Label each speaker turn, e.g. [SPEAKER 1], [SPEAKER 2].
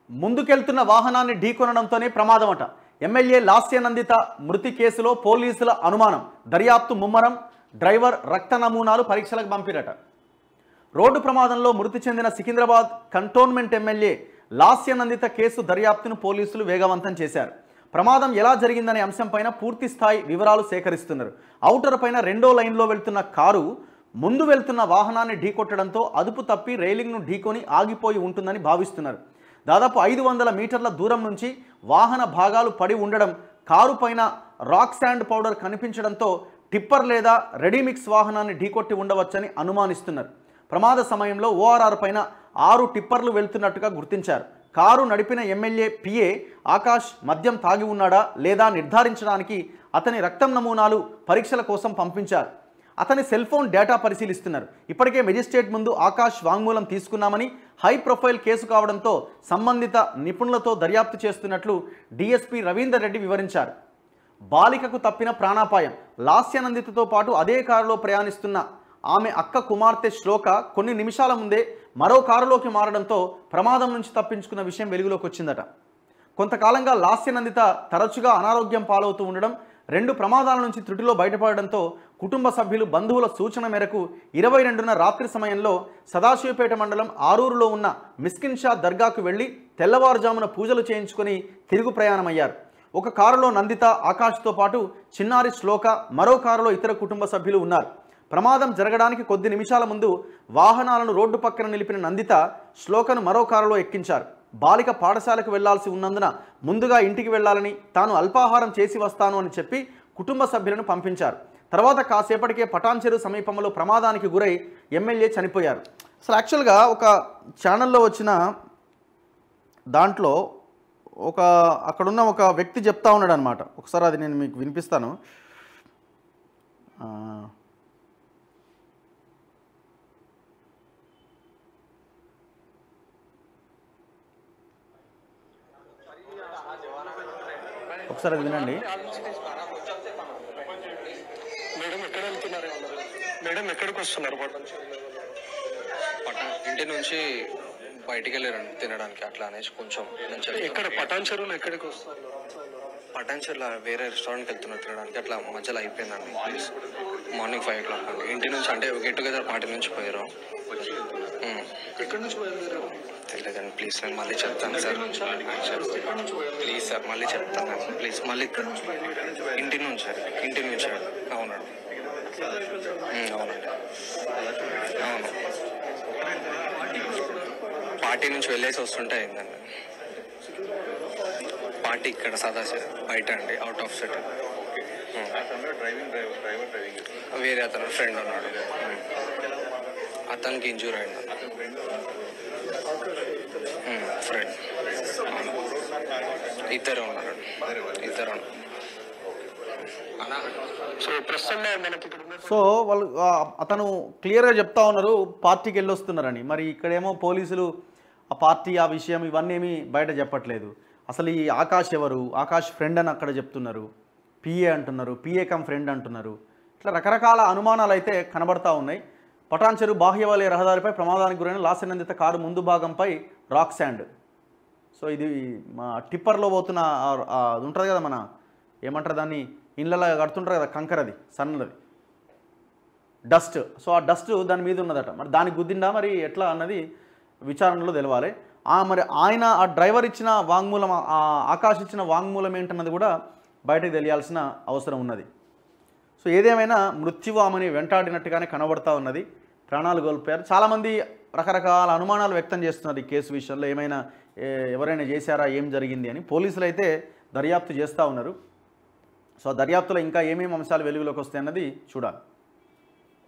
[SPEAKER 1] ముందుకెళ్తున్న వాహనాన్ని ఢీకొనడంతోనే ప్రమాదమట ఎమ్మెల్యే లాస్యనందిత మృతి కేసులో పోలీసుల అనుమానం దర్యాప్తు ముమ్మరం డ్రైవర్ రక్త నమూనాలు పరీక్షలకు పంపిరట రోడ్డు ప్రమాదంలో మృతి చెందిన Secunderabad cantonment MLA Lasya Nanditha case దర్యాప్తును పోలీసులు వేగవంతం చేశారు ప్రమాదం ఎలా జరిగిందనే అంశంపైన పూర్తి స్థాయి వివరాలు సేకరిస్తున్నారు ఔటర్ పైన రెండో లైన్లో వెళ్తున్న కారు ముందు వెళ్తున్న వాహనాన్ని ఢీకొట్టడంతో అదుపు తప్పి రైలింగ్ను ఢీకొని ఆగిపోయి ఉంటుందని భావిస్తున్నారు దాదాపు ఐదు వందల మీటర్ల దూరం నుంచి వాహన భాగాలు పడి ఉండడం కారు పైన రాక్ శాండ్ పౌడర్ కనిపించడంతో టిప్పర్ లేదా రెడీమిక్స్ వాహనాన్ని ఢీకొట్టి ఉండవచ్చని అనుమానిస్తున్నారు ప్రమాద సమయంలో ఓఆర్ఆర్ పైన ఆరు టిప్పర్లు వెళ్తున్నట్టుగా గుర్తించారు కారు నడిపిన ఎమ్మెల్యే పిఏ ఆకాష్ మద్యం తాగి ఉన్నాడా లేదా నిర్ధారించడానికి అతని రక్తం నమూనాలు పరీక్షల కోసం పంపించారు అతని సెల్ ఫోన్ డేటా పరిశీలిస్తున్నారు ఇప్పటికే మెజిస్ట్రేట్ ముందు ఆకాష్ వాంగ్మూలం తీసుకున్నామని హై ప్రొఫైల్ కేసు కావడంతో సంబంధిత నిపుణులతో దర్యాప్తు చేస్తున్నట్లు డీఎస్పీ రవీందర్ రెడ్డి వివరించారు బాలికకు తప్పిన ప్రాణాపాయం లాస్యానందితతో పాటు అదే కారులో ప్రయాణిస్తున్న ఆమె అక్క కుమార్తె శ్లోక కొన్ని నిమిషాల ముందే మరో కారులోకి మారడంతో ప్రమాదం నుంచి తప్పించుకున్న విషయం వెలుగులోకి వచ్చిందట కొంతకాలంగా లాస్యనందిత తరచుగా అనారోగ్యం పాలవుతూ ఉండడం రెండు ప్రమాదాల నుంచి త్రుటిలో బయటపడడంతో కుటుంబ సభ్యులు బంధువుల సూచన మేరకు ఇరవై రెండున రాత్రి సమయంలో సదాశివపేట మండలం ఆరూరులో ఉన్న మిస్కిన్ షా దర్గాకు వెళ్లి తెల్లవారుజామున పూజలు చేయించుకొని తిరుగు ప్రయాణమయ్యారు ఒక కారులో నందిత ఆకాష్తో పాటు చిన్నారి శ్లోక మరో కారులో ఇతర కుటుంబ సభ్యులు ఉన్నారు ప్రమాదం జరగడానికి కొద్ది నిమిషాల ముందు వాహనాలను రోడ్డు పక్కన నిలిపిన నందిత శ్లోకను మరో కారులో ఎక్కించారు బాలిక పాఠశాలకు వెళ్లాల్సి ఉన్నందున ముందుగా ఇంటికి వెళ్ళాలని తాను అల్పాహారం చేసి వస్తాను అని చెప్పి కుటుంబ సభ్యులను పంపించారు తర్వాత కాసేపటికే పటాన్చెరు సమీపంలో ప్రమాదానికి గురై ఎమ్మెల్యే చనిపోయారు అసలు యాక్చువల్గా ఒక ఛానల్లో వచ్చిన దాంట్లో ఒక అక్కడున్న ఒక వ్యక్తి చెప్తా ఉన్నాడు అనమాట ఒకసారి అది నేను మీకు వినిపిస్తాను ఆ, ఒకసారి అది వినండి
[SPEAKER 2] మేడం ఎక్కడ వెళ్తున్నారు మేడం ఎక్కడికి వస్తున్నారు పట్టణం
[SPEAKER 3] పట్టణ ఇంటి నుంచి బయటికి వెళ్ళారండి తినడానికి అట్లా అనేసి కొంచెం నేను
[SPEAKER 2] ఎక్కడ పటాన్ చెరువులో ఎక్కడికి వస్తున్నారు
[SPEAKER 3] పటాన్చర్ల వేరే రెస్టారెంట్కి వెళ్తున్నారు తినడానికి అట్లా మధ్యలో అయిపోయిందండి మార్నింగ్ ఫైవ్ ఓ క్లాక్ అండి ఇంటి నుంచి అంటే గెట్ టుగెదర్ పార్టీ నుంచి పోయారు ఉమ్.
[SPEAKER 2] ఎక్కడి నుంచి బయలుదేరారు
[SPEAKER 3] తెలియదండి ప్లీజ్ నేను మళ్ళీ చెప్తాను సార్ ప్లీజ్ సార్ మళ్ళీ చెప్తాను ప్లీజ్ మళ్ళీ ఇంటి నుంచి ఇంటి నుంచి అవునండి ఉమ్, అవునండి అవును పార్టీ నుంచి వెళ్ళేసి వస్తుంటే అయిందండి పార్టీ ఇక్కడ సదాశివ బయట అండి అవుట్ ఆఫ్ సిటీ వేరే అతను ఫ్రెండ్ ఉన్నాడు ఉమ్. అతనికి ఇంజూర్ అయింది ఫ్రెండ్ ఇద్దరు ఉన్నారు ఇద్దరు ఉన్నారు. అన్నా
[SPEAKER 2] సో ప్రస్తుతం మనకి ఇక్కడ ఉన్న
[SPEAKER 1] సో వాళ్ళు ఆ, అతను క్లియర్గా చెప్తా ఉన్నారు పార్టీకి వెళ్ళొస్తున్నారని మరి ఇక్కడేమో పోలీసులు ఆ పార్టీ ఆ విషయం ఇవన్నీ ఏమీ బయట చెప్పట్లేదు అసలు ఈ ఆకాష్ ఎవరు ఆకాష్ ఫ్రెండ్ అని అక్కడ చెప్తున్నారు పిఏ అంటున్నారు పిఏ కమ్ ఫ్రెండ్ అంటున్నారు ఇట్లా రకరకాల అనుమానాలు అయితే కనబడతా ఉన్నాయి పటాన్ చెరువు బాహ్యవాలయ రహదారిపై ప్రమాదానికి గురైన లాసనందిత కారు ముందు భాగంపై రాక్ శాండ్ సో ఇది మా టిప్పర్లో పోతున్న ఆ- ఆ అది ఉంటుంది కదా మన ఏమంటారు దాన్ని ఇళ్ళలో కడుతుంటారు కదా కంకరది సన్నది డస్ట్ సో ఆ డస్ట్ దాని మీద ఉన్నదట మరి దానికి గుద్దిందా మరి ఎట్లా అన్నది విచారణలో తెలవాలి ఆ మరి ఆయన ఆ డ్రైవర్ ఇచ్చిన వాంగ్మూలం ఆ ఆకాశ్ ఇచ్చిన వాంగ్మూలం ఏంటన్నది కూడా బయటకు తెలియాల్సిన అవసరం ఉన్నది సో ఏదేమైనా మృత్యువు ఆమెని వెంటాడినట్టుగానే కనబడతా ఉన్నది ప్రాణాలు కోల్పోయారు చాలామంది రకరకాల అనుమానాలు వ్యక్తం చేస్తున్నారు ఈ కేసు విషయంలో ఏమైనా ఏ- ఎవరైనా చేశారా ఏం జరిగింది అని పోలీసులు అయితే దర్యాప్తు చేస్తూ ఉన్నారు సో ఆ దర్యాప్తులో ఇంకా ఏమేమి అంశాలు వెలుగులోకి వస్తాయన్నది చూడాలి